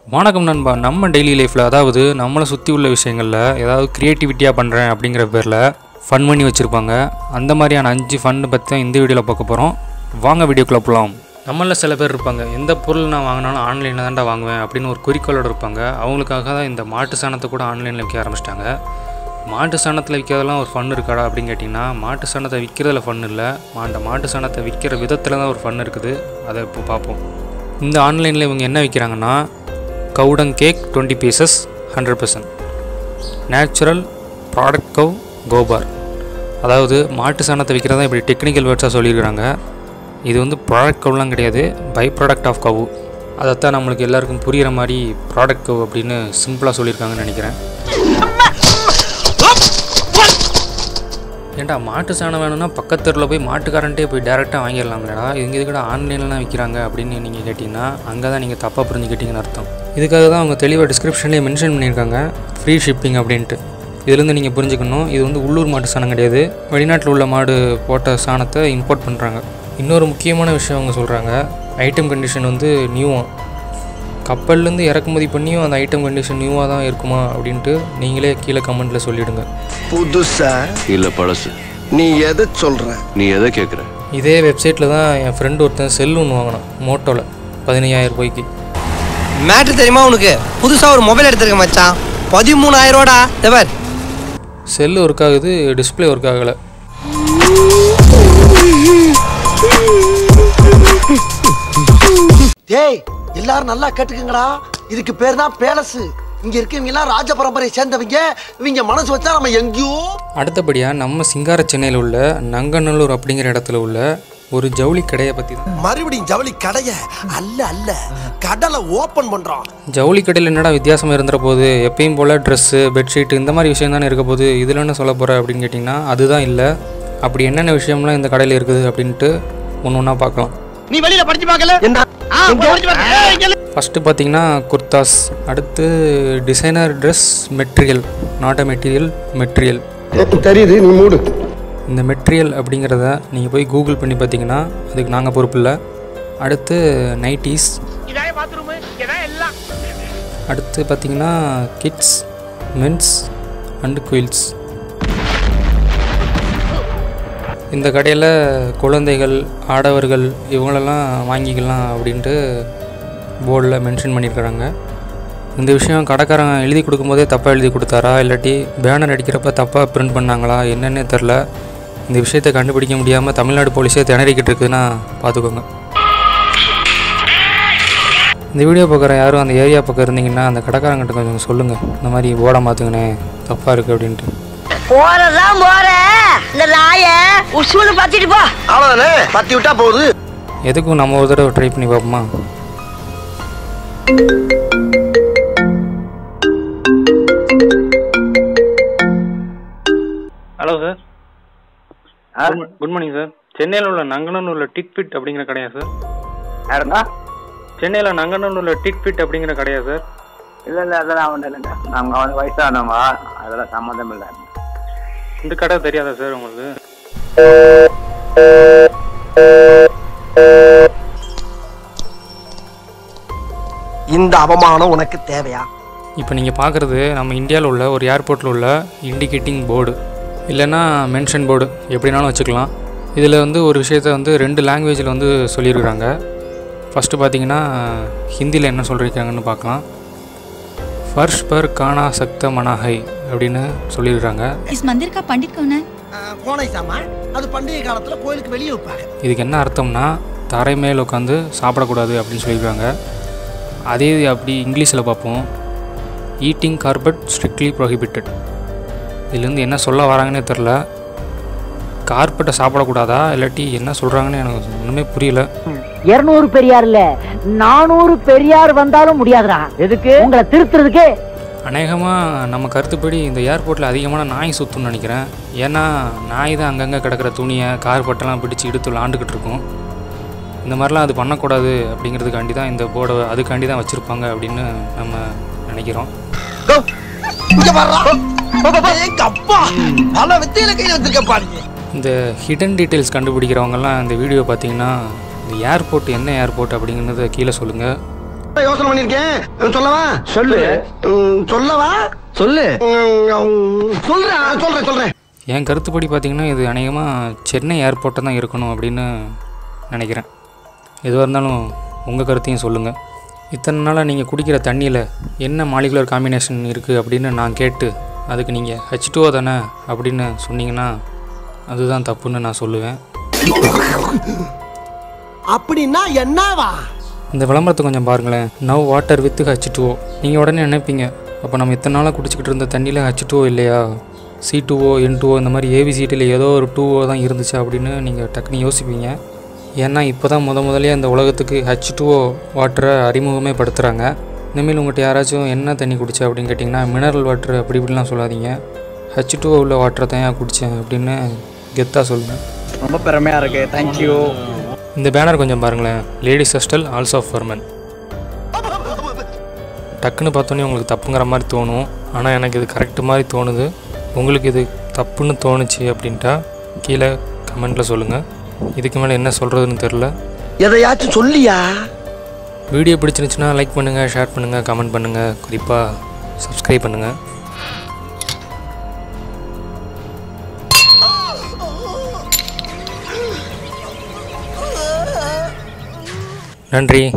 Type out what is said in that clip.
வணக்கம் நண்பா நம்ம டெய்லி லைஃப்பில் அதாவது நம்மளை சுற்றி உள்ள விஷயங்களில் ஏதாவது க்ரியேட்டிவிட்டியாக பண்ணுறேன் அப்படிங்கிற பேரில் ஃபன் பண்ணி வச்சுருப்பாங்க அந்த மாதிரியான அஞ்சு ஃபன்னு பற்றி தான் இந்த வீடியோவில் பார்க்க போகிறோம் வாங்க வீடியோக்குள்ளே போகலாம் நம்மளில் சில பேர் இருப்பாங்க எந்த பொருள் நான் வாங்கினாலும் ஆன்லைனில் தான்டா வாங்குவேன் அப்படின்னு ஒரு குறிக்கோளோடு இருப்பாங்க அவங்களுக்காக தான் இந்த மாட்டு சாணத்தை கூட ஆன்லைனில் விற்க ஆரம்பிச்சிட்டாங்க மாட்டு சாணத்தில் விற்கிறதெல்லாம் ஒரு ஃபன் இருக்காடா அப்படின்னு கேட்டிங்கன்னா மாட்டு சாணத்தை விற்கிறதுல ஃபன் இல்லை அந்த மாட்டு சாணத்தை விற்கிற விதத்தில் தான் ஒரு ஃபன் இருக்குது அதை இப்போ பார்ப்போம் இந்த ஆன்லைனில் இவங்க என்ன விற்கிறாங்கன்னா cow dung cake twenty pieces hundred percent natural product cow gobar அதாவது மாட்டு சாணத்தை விற்கிறதா இப்படி டெக்னிக்கல் வேர்ட்ஸாக சொல்லியிருக்கிறாங்க இது வந்து ப்ராடக்ட் கவ்லாம் கிடையாது பை ப்ராடக்ட் ஆஃப் கவு அதைத்தான் நம்மளுக்கு எல்லாருக்கும் புரிகிற மாதிரி ப்ராடக்ட் கவ் அப்படின்னு சிம்பிளாக சொல்லியிருக்காங்கன்னு நினைக்கிறேன் ஏன்டா மாட்டு சாணம் வேணும்னா பக்கத்து தெருவில் போய் மாட்டுக்காரன்ட்டே போய் டேரெக்டாக வாங்கிடலாம்லடா இங்கே இதுக்கட ஆன்லைன்லாம் விற்கிறாங்க அப்படின்னு நீங்கள் கேட்டிங்கன்னா அங்கே தான் நீங்கள் தப்பாக புரிஞ்சுக்கிட்டீங்கன்னு அர்த்தம் இதுக்காக தான் அவங்க தெளிவாக டிஸ்கிரிப்ஷன்லேயே மென்ஷன் பண்ணியிருக்காங்க ஃப்ரீ ஷிப்பிங் அப்படின்ட்டு இதுலேருந்து நீங்கள் புரிஞ்சுக்கணும் இது வந்து உள்ளூர் மாட்டு சாணம் கிடையாது வெளிநாட்டில் உள்ள மாடு போட்ட சாணத்தை இம்போர்ட் பண்ணுறாங்க இன்னொரு முக்கியமான விஷயம் அவங்க சொல்கிறாங்க ஐட்டம் கண்டிஷன் வந்து நியூவாக கப்பல்லேருந்து இறக்குமதி பண்ணியும் அந்த ஐட்டம் கண்டிஷன் நியூவாக தான் இருக்குமா அப்படின்ட்டு நீங்களே கீழே கமெண்ட்டில் சொல்லிவிடுங்க புதுசா இல்ல பழசு நீ எதை சொல்ற நீ எதை கேட்குற இதே வெப்சைட்டில் தான் என் ஃப்ரெண்டு ஒருத்தன் செல் ஒன்று வாங்கினான் மோட்டோவில் பதினையாயிரம் ரூபாய்க்கு மேட்ரு தெரியுமா உனக்கு புதுசா ஒரு மொபைல் எடுத்திருக்க மச்சான் பதிமூணாயிரம் ரூபாடா எவர் செல்லு ஒர்க் ஆகுது டிஸ்பிளே ஒர்க் ஆகலை டேய் எல்லாரும் நல்லா கேட்டுக்குங்கடா இதுக்கு பேர் தான் பேலஸ் இங்க இருக்கவங்க எல்லாம் ராஜ பரம்பரையை சேர்ந்தவங்க இவங்க மனசு வச்சா நம்ம எங்கேயோ அடுத்தபடியாக நம்ம சிங்கார சென்னையில் உள்ள நங்கநல்லூர் அப்படிங்கிற இடத்துல உள்ள ஒரு ஜவுளி கடையை பற்றி தான் மறுபடியும் ஜவுளி கடைய அல்ல அல்ல கடலை ஓபன் பண்றோம் ஜவுளி கடையில் என்னடா வித்தியாசம் இருந்துற போது எப்பயும் போல் ட்ரெஸ்ஸு பெட்ஷீட் இந்த மாதிரி விஷயம் தானே இருக்க போது இதில் என்ன சொல்ல போகிற அப்படின்னு கேட்டிங்கன்னா அதுதான் இல்லை அப்படி என்னென்ன விஷயம்லாம் இந்த கடையில் இருக்குது அப்படின்ட்டு ஒன்று ஒன்றா பார்க்கலாம் நீ வெளியில படிச்சு பார்க்கல என்ன ஃபஸ்ட்டு பார்த்தீங்கன்னா குர்தாஸ் அடுத்து designer dress material not a material material தெரியுது நீ மூடு இந்த மெட்டீரியல் அப்படிங்கிறத நீங்கள் போய் கூகுள் பண்ணி பார்த்தீங்கன்னா அதுக்கு நாங்கள் பொறுப்பு இல்லை அடுத்து நைட்டிஸ் அடுத்து பார்த்தீங்கன்னா கிட்ஸ் மென்ஸ் அண்டு குயில்ஸ் இந்த கடையில் குழந்தைகள் ஆடவர்கள் இவங்களெல்லாம் வாங்கிக்கலாம் அப்படின்ட்டு போர்டில் மென்ஷன் பண்ணியிருக்கிறாங்க இந்த விஷயம் கடைக்காரன் எழுதி கொடுக்கும்போதே தப்பாக எழுதி கொடுத்தாரா இல்லாட்டி பேனர் அடிக்கிறப்ப தப்பாக பிரிண்ட் பண்ணாங்களா என்னன்னே தெரில இந்த விஷயத்தை கண்டுபிடிக்க முடியாமல் தமிழ்நாடு போலீஸே திணறிக்கிட்டு இருக்குதுன்னா பார்த்துக்கோங்க இந்த வீடியோ பார்க்குற யாரும் அந்த ஏரியா பக்கம் இருந்தீங்கன்னா அந்த கடைக்காரங்கிட்ட கொஞ்சம் சொல்லுங்கள் இந்த மாதிரி போட மாற்றுங்கண்ணே தப்பாக இருக்குது அப்படின்ட்டு போறதான் போற இந்த நாய உசுன்னு பாத்திட்டு போ அவ்வளவுதானே பத்தி விட்டா போகுது எதுக்கும் நம்ம ஒரு தடவை ட்ரை பண்ணி பார்ப்போமா hello sir good morning sir சென்னையில் உள்ள நங்கனூரில் டிக் ஃபிட் அப்படிங்கிற கடையா சார் யாருங்க சென்னையில் நங்கனூரில் டிக் ஃபிட் அப்படிங்கிற கடையா சார் இல்ல இல்ல அதெல்லாம் ஒன்றும் இல்லைங்க நாங்கள் வந்து வயசானவங்க அதெல்லாம் சம்மந்தம் இல்லை இந்த கடை தெரியாதா சார் உங்களுக்கு இந்த அவமானம் உனக்கு தேவையா இப்போ நீங்கள் பார்க்குறது நம்ம இந்தியாவில் உள்ள ஒரு ஏர்போர்ட்டில் உள்ள இண்டிகேட்டிங் போர்டு இல்லைன்னா மென்ஷன் போர்டு எப்படினாலும் வச்சுக்கலாம் இதில் வந்து ஒரு விஷயத்த வந்து ரெண்டு லாங்குவேஜில் வந்து சொல்லியிருக்கிறாங்க ஃபஸ்ட்டு பார்த்தீங்கன்னா ஹிந்தியில் என்ன சொல்லியிருக்காங்கன்னு பார்க்கலாம் ஃபர்ஷ் பர் கானா சக்த மனாஹை அப்படின்னு சொல்லியிருக்காங்க इस मंदिर का पंडित कौन है கோனை சாமா அது பண்டிகை காலத்துல கோயிலுக்கு வெளியே வைப்பாங்க இதுக்கு என்ன அர்த்தம்னா தரை மேல் உட்காந்து சாப்பிடக்கூடாது அப்படின்னு சொல்லியிருக்காங்க அதே இது அப்படி இங்கிலீஷில் பார்ப்போம் ஈட்டிங் கார்பெட் ஸ்ட்ரிக்ட்லி ப்ரொஹிபிட்டட் இதுலேருந்து என்ன சொல்ல வராங்கன்னே தெரில கார்பெட்டை சாப்பிடக்கூடாதா இல்லாட்டி என்ன சொல்கிறாங்கன்னு எனக்கு ஒன்றுமே புரியல இருநூறு பெரியார் இல்ல நானூறு பெரியார் வந்தாலும் முடியாதுடா எதுக்கு உங்களை திருத்துறதுக்கு அநேகமாக நம்ம கருத்துப்படி இந்த ஏர்போர்ட்டில் அதிகமான நாய் சுற்றும்னு நினைக்கிறேன் ஏன்னா நாய் தான் அங்கங்கே கிடக்கிற துணியை கார்பெட்டெல்லாம் பிடிச்சி இடுத்து விளாண்டுக்கிட்டு இருக்கும் இந்த மாதிரிலாம் அது பண்ணக்கூடாது அப்படிங்கிறதுக்காண்டி தான் இந்த போர்டை அதுக்காண்டி தான் வச்சுருப்பாங்க அப்படின்னு நம்ம நினைக்கிறோம் இங்க வர்றா எங்க அப்பா பல வித்தையில கையில வச்சிருக்க பாருங்க இந்த ஹிடன் டீட்டெயில்ஸ் கண்டுபிடிக்கிறவங்கெல்லாம் இந்த வீடியோ பார்த்தீங்கன்னா இந்த ஏர்போர்ட் என்ன ஏர்போர்ட் அப்படிங்கிறத கீழே சொல்லுங்கள் யோசனை பண்ணிருக்கேன் சொல்லவா சொல்லு சொல்லவா சொல்லு சொல்றேன் சொல்றேன் சொல்றேன் என் கருத்துப்படி பார்த்தீங்கன்னா இது அநேகமாக சென்னை ஏர்போர்ட்டை தான் இருக்கணும் அப்படின்னு நினைக்கிறேன் எதுவாக இருந்தாலும் உங்கள் கருத்தையும் சொல்லுங்கள் இத்தனை நாளாக நீங்கள் குடிக்கிற தண்ணியில் என்ன மாலிகுலர் காம்பினேஷன் இருக்குது அப்படின்னு நான் கேட்டு அதுக்கு நீங்கள் ஹெச் டூஓ தானே அப்படின்னு சொன்னீங்கன்னா அதுதான் தப்புன்னு நான் சொல்லுவேன் அப்படின்னா என்னவா இந்த விளம்பரத்தை கொஞ்சம் பாருங்களேன் now water with H two O நீங்கள் உடனே நினைப்பீங்க அப்போ நம்ம இத்தனை நாளாக குடிச்சிக்கிட்டு இருந்த தண்ணியில் ஹச் டூஓ இல்லையா சி டூஓ என் டூஓ இந்த மாதிரி ஏபிசிடியில் ஏதோ ஒரு டூஓ தான் இருந்துச்சு அப்படின்னு நீங்கள் டக்குன்னு யோசிப்பீங்க ஏன்னா இப்போ தான் முத முதலே இந்த உலகத்துக்கு ஹச் டூஓ வாட்டரை அறிமுகமே படுத்துகிறாங்க இனிமேல் உங்கள்கிட்ட யாராச்சும் என்ன தண்ணி குடிச்ச அப்படின்னு கேட்டிங்கன்னா மினரல் வாட்டர் அப்படி இப்படிலாம் சொல்லாதீங்க ஹச் டூஓ உள்ள வாட்டரை தான் ஏன் குடித்தேன் அப்படின்னு கெத்தாக சொல்லுங்கள் ரொம்ப பெருமையா இருக்கு தேங்க்யூ இந்த பேனர் கொஞ்சம் பாருங்களேன் லேடிஸ் ஹஸ்டல் ஆல்சோ ஃபர்மன் டக்குன்னு பார்த்தோன்னே உங்களுக்கு தப்புங்கிற மாதிரி தோணும் ஆனால் எனக்கு இது கரெக்டு மாதிரி தோணுது உங்களுக்கு இது தப்புன்னு தோணுச்சு அப்படின்ட்டா கீழே கமெண்ட்டில் சொல்லுங்கள் இதுக்கு மேலே என்ன சொல்கிறதுன்னு தெரில எதையாச்சும் சொல்லியா வீடியோ பிடிச்சிருந்துச்சுன்னா லைக் பண்ணுங்கள் ஷேர் பண்ணுங்கள் கமெண்ட் பண்ணுங்கள் குறிப்பாக சப்ஸ்கிரைப் பண்ணுங்கள் நன்றி